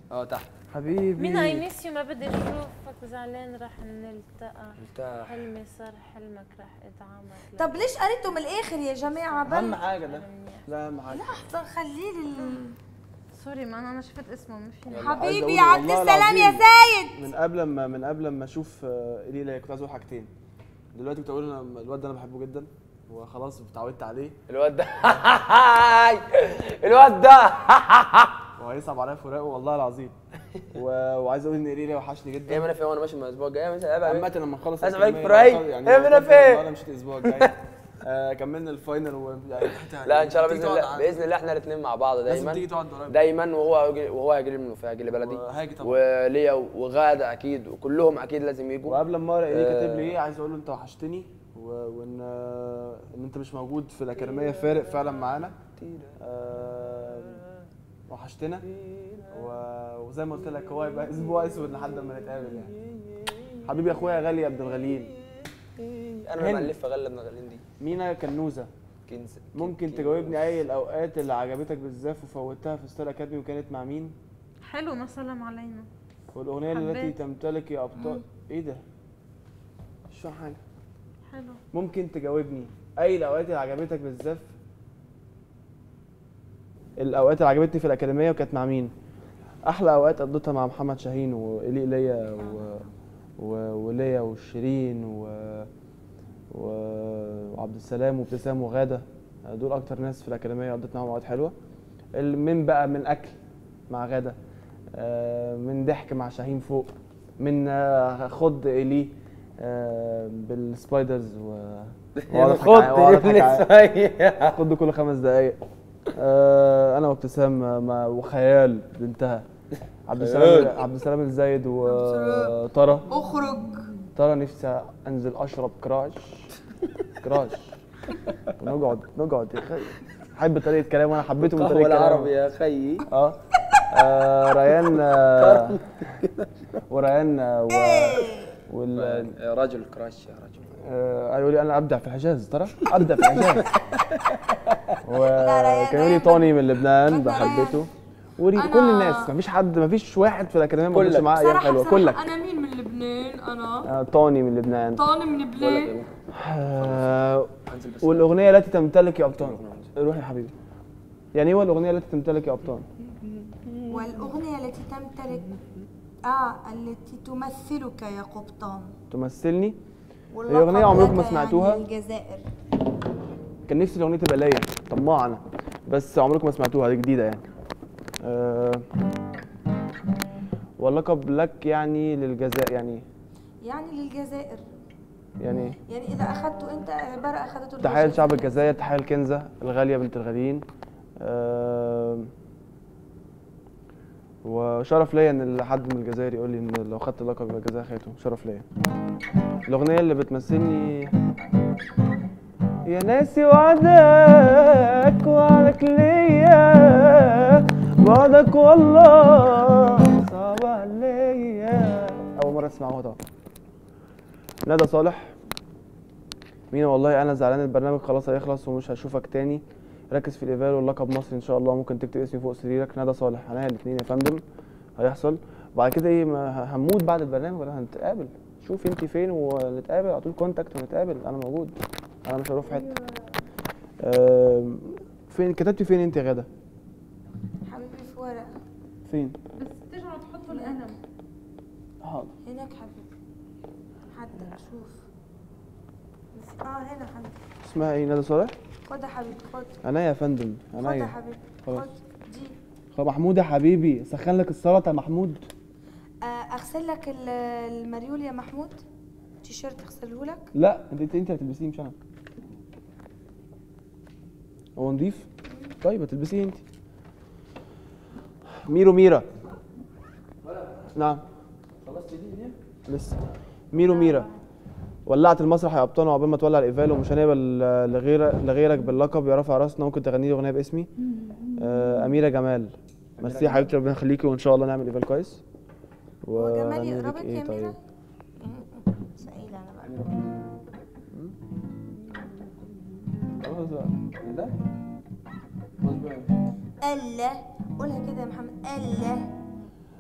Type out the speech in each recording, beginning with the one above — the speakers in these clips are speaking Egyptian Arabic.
اه تحت حبيبي مين اي ميس يو ما بدي اشوفك زعلان رح نلتقى ارتاح حلمي صار حلمك رح ادعمك طب ليش قريتوا من الاخر يا جماعه اهم بل حاجه ده لا اهم حاجه لحظه خليه لل سوري ما انا انا شفت اسمه ما فيني عايز حبيبي أقول يا عبد والله السلام يا العظيم زايد من قبل ما من قبل ما اشوف آه، ايليلا كنت عايز اقول حاجتين دلوقتي كنت اقول انا الواد ده انا بحبه جدا وخلاص اتعودت عليه الواد ده الواد ده وهيصعب عليا فراقه والله العظيم و... وعايز اقول ان ايليلا وحشني ايه جدا ما انا في وانا ماشي من الاسبوع الجاي مش عيب عليك. عامة لما نخلص أسف عليك الأكاديمية فراي. يعني إيه من لو فين؟ كنت- انا مشيت الاسبوع الجاي آه، كملنا الفاينل و يعني لا ان شاء الله تيجي باذن تقعد الله ع- باذن الله احنا الاثنين مع بعض لازم دايما تيجي تقعد قريب دايما وهو هيجي- وهو هيجي لي من المنوفيه هيجي لي بلدي وهاجي طبعا وليا وغاده اكيد وكلهم اكيد لازم يجوا وقبل ما اقرا ايه آه. كاتب لي ايه عايز اقول له انت وحشتني و... وان آه، ان انت مش موجود في الاكاديميه فارق فعلا معانا آه، وحشتنا و... وزي ما قلت لك هو يبقى اسبوع اسود لحد ما نتقابل يعني حبيبي اخويا غالي يا ابن الغاليين انا هند. لما نلف غله ابن غالين دي مينا كنوزه كنز ممكن تجاوبني اي الاوقات اللي عجبتك بالزاف وفوتها في ستار اكاديمي وكانت مع مين حلو ما سلم علينا والاغنيه التي حبيت. تمتلك يا ابطال ايه ده مش فاهم حاجه حلو ممكن تجاوبني اي الاوقات اللي عجبتك بالزاف الاوقات اللي عجبتني في الاكاديميه وكانت مع مين احلى اوقات قضيتها مع محمد شاهين وايلي ايليا و... و... وليا وشيرين و... و... وعبد السلام وابتسام وغاده دول اكتر ناس في الاكاديميه قضيت معاهم اوقات حلوه ال- من بقى من اكل مع غاده آه، من ضحك مع شاهين فوق من آه، خض اليه آه، بالسبايدرز و وأقعد أضحك ع- وأقعد أضحك ع- خض كل خمس دقايق آه، انا وابتسام آه، ما- وخيال بنتها عبد السلام عبد السلام الزايد وطرى اخرج ترى نفسي انزل اشرب كراش كراش ونقعد نقعد يا اخي احب طريقه كلام وانا حبيته من قهوه طريقه كلامه العربي يا خيي اه آه، ريان آه، وريان آه، و وال يا رجل كراش يا رجل آه، قالوا لي انا ابدع في الحجاز ترى ابدع في الحجاز ريان- وكانوا لي ريان طوني من لبنان بدنا بحبته وري أنا- كل الناس مفيش حد مفيش واحد في الاكاديميه ما كانش كلك. معاه ايام بصراحه حلوه بصراحه كلك انا مين من لبنان انا آه، طوني من لبنان طاني من لبنان آه، انزل بس والاغنيه التي تمتلك يا ابطال روح يا حبيبي يعني ايه هو الاغنيه التي تمتلك يا ابطال والاغنيه التي تمتلك اه التي تمثلك يا قبطان تمثلني واللقب أغنية عمركم ما لك سمعتوها؟ يعني الجزائر كان نفسي الاغنيه تبقى ليا طماع انا بس عمركم ما سمعتوها دي جديده يعني أه واللقب لك يعني للجزاء يعني يعني للجزائر يعني يعني اذا اخذته انت عباره اخذته تحية الجزائر. لشعب الجزائر تحية لكنزة الغالية بنت الغاليين أه وشرف ليا ان حد من الجزائر يقول لي ان لو خدت اللقب يبقى الجزائر خدته شرف ليا الاغنيه اللي بتمثلني يا ناسي وعدك وعدك ليا بعدك والله صعب عليا اول مره اسمعوها طبعا ندى صالح مينا والله انا زعلان البرنامج خلاص هيخلص ومش هشوفك تاني ركز في الايفال واللقب مصري ان شاء الله ممكن تكتب اسمي فوق سريرك ندى صالح انا الاثنين يا فندم هيحصل بعد كده ايه ما ه- هنموت بعد البرنامج ولا هنتقابل شوف انت فين ونتقابل على طول كونتاكت ونتقابل انا موجود انا مش هروح في حته آم، فين كتبتي فين انت يا غدا حبيبي في ورقه فين بس ترجعوا تحطوا القلم حاضر هناك حبيبي حدك شوف بس- اه هنا حبيبي اسمها ايه ندى صالح خد يا حبيبي خد انا يا فندم خد يا انا حبيبي خلاص. خد دي خلاص محمود يا حبيبي سخن لك السلطه يا محمود آه، اغسل لك ال- المريول يا محمود تيشيرت اغسله لك لا انت انت اللي هتلبسيه مش انا هو نضيف طيب هتلبسيه انت ميرو ميرا نعم خلصت دي لسه ميرو ميرا ولعت المسرح يا ابطال وعقبال ما تولع الايفال ومش هنقبل لغيرك لغيرك باللقب يا رافع راسنا ممكن تغني لي اغنيه باسمي آه اميره جمال ميرسي يا حبيبتي ربنا يخليكي وان شاء الله نعمل ايفال كويس هو جمال وأغني لك يقربك إيه يا ميرا طيب ثقيلة انا بقى خلاص بقى ده خلاص بقى الله قولها كده يا محمد الله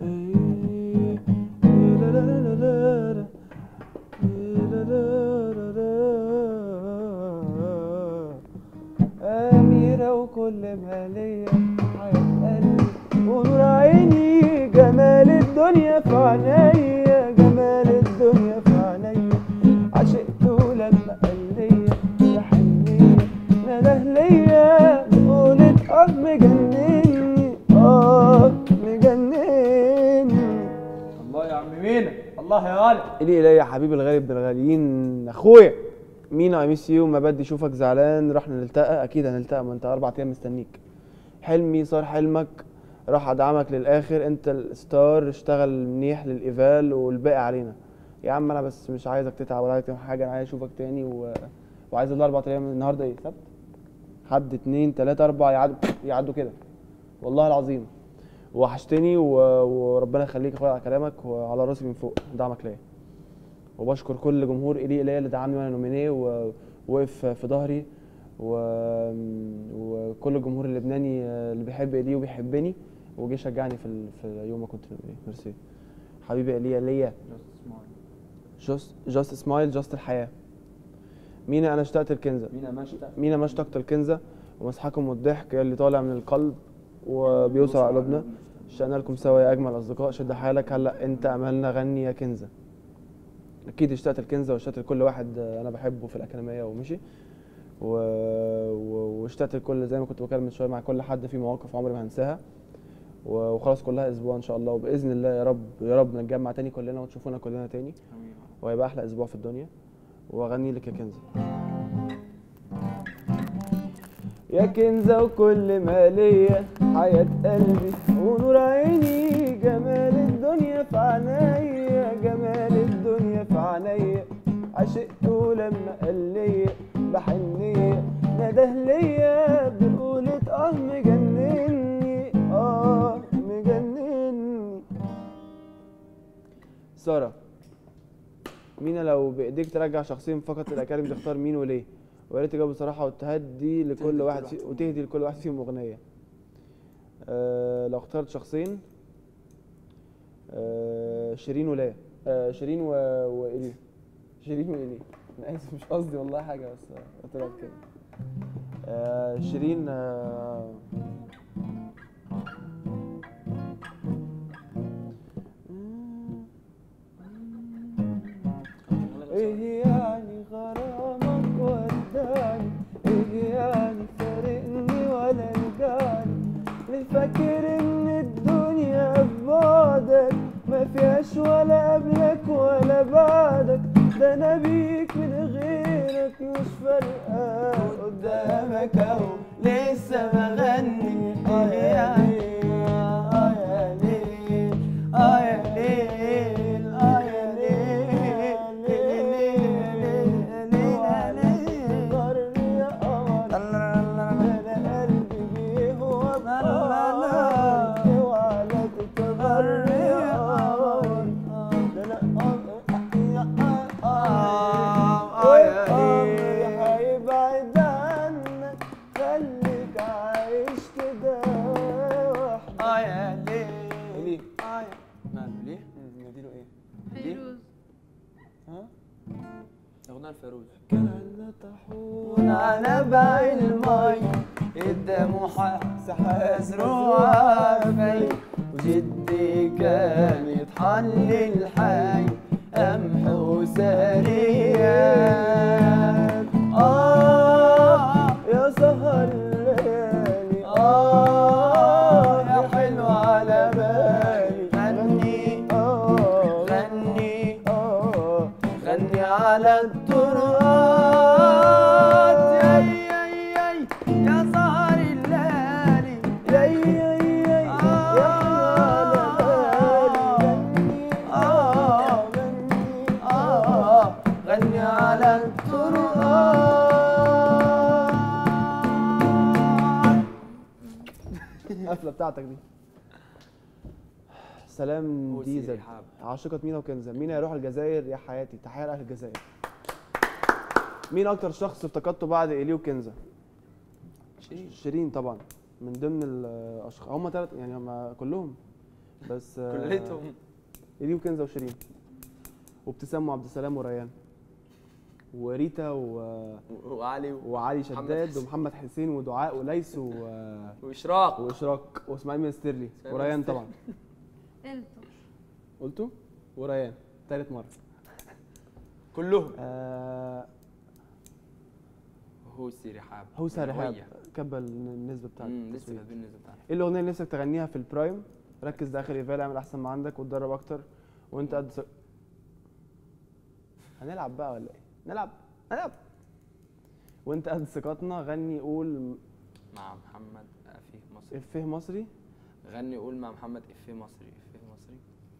أميرة وكل ما ليا حياة قلبي ونور عيني جمال الدنيا في عينيا جمال الدنيا في عينيا عشقته لما قال ليا يا حنية نده ليا بقولة اه مجنني اه مجنني الله يا عم مينا الله يا غالي الي الي يا حبيبي الغالي ابن الغاليين اخويا مينا اي ميس يو ما بدي اشوفك زعلان رحنا نلتقى اكيد هنلتقى ما انت اربع ايام مستنيك حلمي صار حلمك راح ادعمك للاخر انت الستار اشتغل منيح للايفال والباقي علينا يا عم انا بس مش عايزك تتعب ولا عايزك تعمل حاجه انا عايز اشوفك تاني و... وعايز الاربع ايام النهارده ايه سبت حد اتنين تلاته اربعه يعدوا يعدوا كده والله العظيم وحشتني و... وربنا يخليك يا اخويا على كلامك وعلى راسي من فوق دعمك ليا وبشكر كل جمهور إلي إلي اللي دعمني وانا نومينيه ووقف في ظهري و... وكل الجمهور اللبناني اللي بيحب إلي وبيحبني وجه شجعني في ال... في يوم ما كنت في نومينيه ميرسي حبيبي إلي إلي جاست جاست سمايل جاست الحياه مينا انا اشتقت الكنزه مينا ما اشتاق مينا ما اشتقت الكنزه ومسحكم والضحك اللي طالع من القلب وبيوصل على قلوبنا اشتقنا لكم سوا يا اجمل اصدقاء شد حالك هلا انت املنا غني يا كنزه اكيد اشتقت الكنزه واشتقت لكل واحد انا بحبه في الاكاديميه ومشي و... و... واشتقت لكل زي ما كنت بكلم من شويه مع كل حد في مواقف عمري ما هنساها و... وخلاص كلها اسبوع ان شاء الله وباذن الله يا رب يا رب نتجمع تاني كلنا وتشوفونا كلنا تاني وهيبقى احلى اسبوع في الدنيا واغني لك يا كنزه يا كنزة وكل ما ليا حياة قلبي ونور عيني جمال الدنيا في عينيا جمال الدنيا في عينيا عشقته لما قال ليا بحنية نده ليا بقولة اه مجنني اه مجنني سارة مينا لو بايديك ترجع شخصين فقط للاكاديمي تختار مين وليه؟ ويا ريت تجاوب بصراحه وتهدي لكل واحد في وتهدي لكل واحد فيهم اغنيه أه لو اخترت شخصين أه شيرين ولاية أه شيرين و... وإلي شيرين وإلي أنا آسف مش قصدي والله حاجة بس طلعت كده أه شيرين أه ايه يعني غرامك وداني ايه يعني فارقني ولا رجعني ليه فاكر ان الدنيا في بعدك ما فيهاش ولا قبلك ولا بعدك ده انا بيك من غيرك مش فارقه قدامك اهو لسه بغني اه يا ليل اه يا ليل اه يا ليل اه يا ليل قرني يا قمر انا قلبي بيه وطار وعلى تتغري يا قمر ده انا هيبعد عنك خليك عايش كده وحدك اه يا ليه ليه؟ ماله ليه؟ نديله ايه؟ فيروز ها؟ اغنيه الفيروز كان طاحون على باع المي قدامه سحاب زروع في وجدي كان يطحن الحي قمح وسريان آه يا سهر الليالي آه يا حلو على بالي غني غني آه غني آه غني على التراب يا يا يا يا سهر الليالي يا يا يا يا يا على بالي غني آه غني آه غني على التراب القفله بتاعتك دي سلام هو ديزل سيري حاب. عاشقة مينا وكنزة مينا يروح الجزائر يا حياتي تحية لأهل الجزائر مين أكتر شخص افتقدته بعد إيلي وكنزة؟ شيرين. شيرين طبعا من ضمن الأشخاص هم ثلاث يعني هم كلهم بس آه، كلتهم إلي وكنزة وشيرين وابتسام وعبد السلام وريان وريتا و... وعلي وعلي محمد شداد حسين. ومحمد حسين ودعاء وليس و... واشراق واشراق واسماعيل منسترلي إسماعيل وريان منسترلي. طبعا انتوا قلته وريان تالت مرة كلهم آه هوسي رحاب هوسة رحاب وهي. كبل النسبة بتاعت امم لسه التصويت. كاتبين النسبه بتاعتها ايه الاغنيه اللي نفسك تغنيها في البرايم ركز داخل ايفال اعمل احسن ما عندك وتدرب اكتر وانت قد س... هنلعب بقى ولا ايه نلعب نلعب وانت قد ثقتنا غني قول مع محمد افيه مصري افيه مصري غني قول مع محمد افيه مصري افيه مصري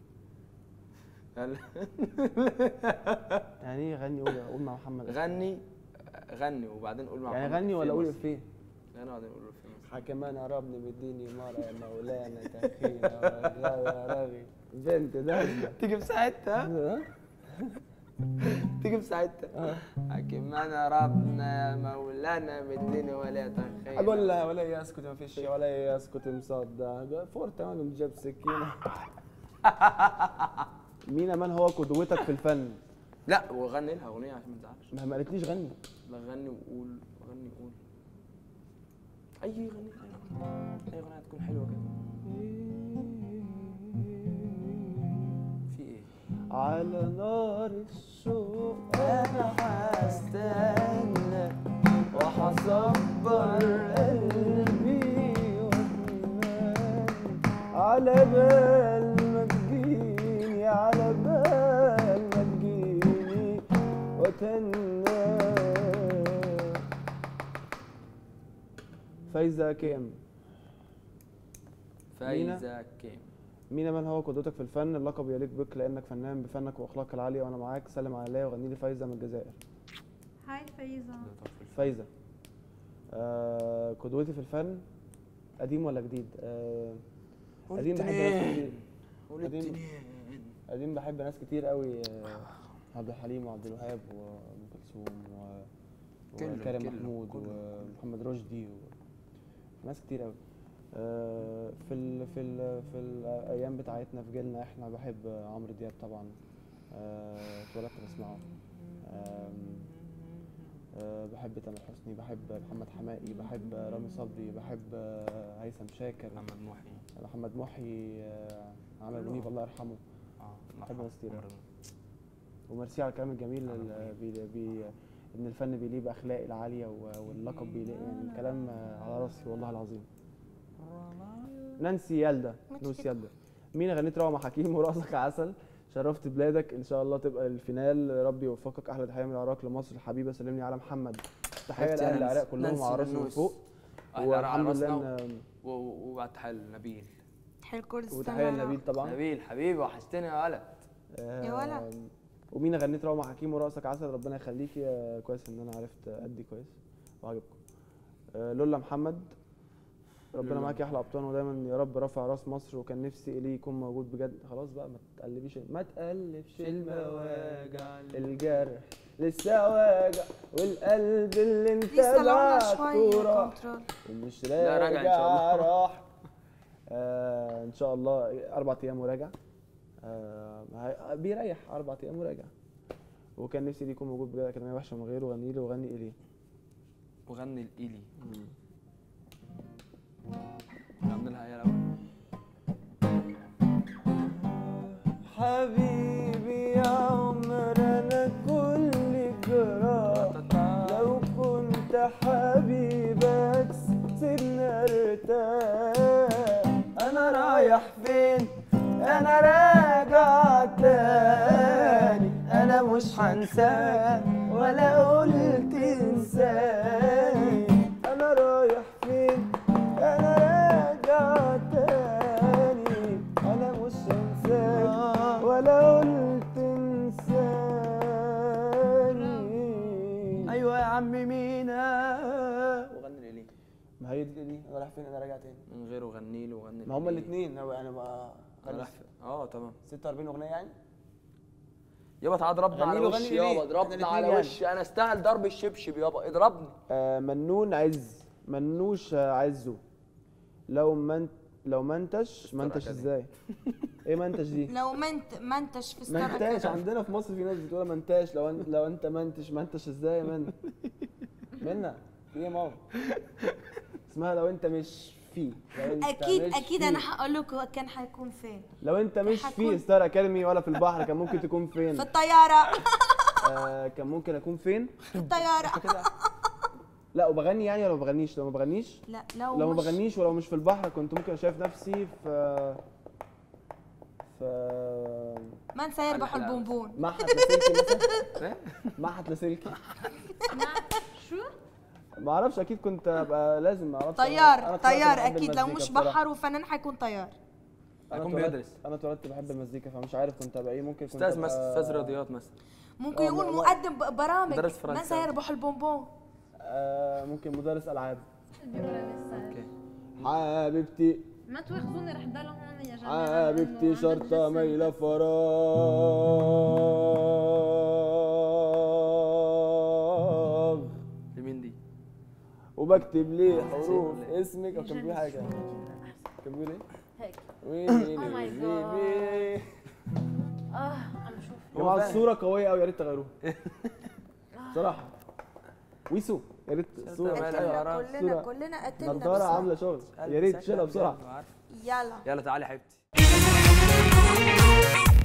يلا. يعني ايه غني قول قول مع محمد غني غني وبعدين قول مع يعني محمد غني إفيه ولا قول مصري. افيه غني وبعدين قول افيه مصري حكمان ربني مديني مرة يا مولانا تخينا يا رغي بنت ده تيجي في ساعتها تيجي في ساعتها حكيم انا ربنا يا مولانا مديني ولا تخيل اقول لها ولا يسكت ما فيش ولا يسكت مصدق فورت مالهم جاب سكينه مين من هو قدوتك في الفن؟ لا وغني لها اغنيه عشان ما تزعلش ما ما قالتليش غني لا غني وقول غني وقول اي غني اي اغنيه هتكون حلوه كده في ايه على نار الشوق انا هستنى وهصبر قلبي واتمنى على بال ما تجيني على بال ما تجيني واتنى فايزة كام مينا؟ فايزه كام مين من هو قدوتك في الفن اللقب يليق بك لانك فنان بفنك واخلاقك العاليه وانا معاك سلم عليا وغني لي فايزه من الجزائر هاي فايزة فايزه آه قدوتي في الفن قديم ولا جديد آه قديم بحب ناس كتير قول قديم. التنين قديم بحب ناس كتير قوي آه عبد الحليم وعبد الوهاب وام كلثوم و كله- وكريم كله- محمود كله. ومحمد رشدي و... ناس كتير قوي آه، في ال في ال في الايام بتاعتنا في جيلنا احنا بحب عمرو دياب طبعا آه، اتولدت بسمعه آم، آه، بحب تامر حسني بحب محمد حماقي بحب رامي صبري بحب آه، هيثم شاكر محمد محي محمد محي آه، عمرو منيب الله يرحمه اه بحب ناس كتير عمر أوي. وميرسي على الكلام الجميل ال- بي بي ان الفن بيليق باخلاقي العاليه و- واللقب بيليق يعني الكلام آه، على راسي والله العظيم نانسي يالدا نوسي يالدا مين غنيت روعه مع حكيم وراسك عسل شرفت بلادك ان شاء الله تبقى الفينال ربي يوفقك احلى تحيه من العراق لمصر الحبيبه سلمني على محمد تحيه حبيبتي لاهل نانسي. العراق كلهم نانسي على راسي من نانوس. فوق أهل العراق على والحمد لله راسنا إن- و- و- وبعد تحية لنبيل حلو كردستان وتحيه العراق. لنبيل طبعا نبيل حبيبي وحشتني يا ولد يا ولد. آم، ومين غنيت روعه مع حكيم وراسك عسل ربنا يخليكي آه، كويس ان انا عرفت ادي كويس وعجبكم آه، لولا محمد ربنا لولا. معاك يا احلى ابطال ودايما يا رب رفع راس مصر وكان نفسي اليه يكون موجود بجد خلاص بقى ما تقلبيش ما تقلبش المواجع الجرح لسه واجع والقلب اللي انت لسه لعبنا شوية بعته راح كنترول ومش لا، راجع إن راجع شاء الله. راح آه ان شاء الله اربع ايام وراجع آه هي- بيريح اربع ايام وراجع وكان نفسي دي يكون موجود بجد اكاديميه وحشه من غيره غني له وغني اليه وغني الإيلي غني لها يا الأول حبيبي يا عمر انا كل جراح لو كنت حبيبك سيبنا ارتاح انا رايح فين انا راجع تاني انا مش هنساك ولا قلت انساني انا رايح فين انا راجع تاني انا مش هنساك ولا قلت انساني ايوه يا عم مينا وغني الإيلي ما هي دي دي انا رايح فين انا راجع تاني من غيره غني له وغني ما هما الإيلي. الاثنين انا بقى أنا رايح في- اه تمام 46 اغنيه يعني يابا تعال اضربنا غني على له، وشي غني ليه؟ يابا إحنا اضربنا الاتنين على يعني. وشي انا استاهل ضرب الشبشب يابا اضربني آه منون عز منوش آه، عزه لو ما انت لو منتش ستار منتش أكاديمي. ازاي ايه منتش دي لو منت منتش في ستار منتاش أكاديمي. عندنا في مصر في ناس بتقول منتاش لو انت لو انت منتش منتش ازاي يا من منا في ايه يا ماما اسمها لو انت مش في لو انت اكيد مش اكيد في. انا هقول لك هو كان حيكون فين لو انت مش في هكون- ستار اكاديمي ولا في البحر كان ممكن تكون فين في الطياره آه كان ممكن اكون فين في الطياره لا وبغني يعني ولا ما بغنيش لو ما بغنيش لا لو لو ما مش- بغنيش ولو مش في البحر كنت ممكن شايف نفسي في في من سيربح الحلاوة. البونبون معهد لاسلكي مثلا إيه؟ معهد لاسلكي شو؟ ما اعرفش اكيد كنت ابقى لازم ما اعرفش طيار أنا اتولدت طيار بحب اكيد لو المزيكا مش بصراحة. بحر وفنان حيكون طيار انا هيكون اتولدت- بيدرس. انا اتولدت بحب المزيكا فمش عارف كنت ابقى ايه ممكن كنت استاذ أبقى- مثلا استاذ رياضيات مثلا ممكن آه، يقول ما- مقدم ب- برامج مدرس من فرنساوي. سيربح البونبون آه ممكن مدرس العاب اوكي حبيبتي ما تواخذوني رح ضل هون يا جماعه حبيبتي شرطة ميلة فراغ لمين دي؟ وبكتب ليه حروف اسمك او كان بيقول حاجة كان بيقول ايه؟ هيك ويلي Oh my ليلي God. ليلي. اه عم بشوف يا جماعة فاهم. الصورة قوية أوي يا ريت تغيروها بصراحة ويسو يا ريت الصورة مالها أيوة، غرام. كلنا صورة. كلنا قتلنا نضارة بسرعة. عاملة شغل يا ريت تشيلها بسرعة يلا يلا تعالي يا حبيبتي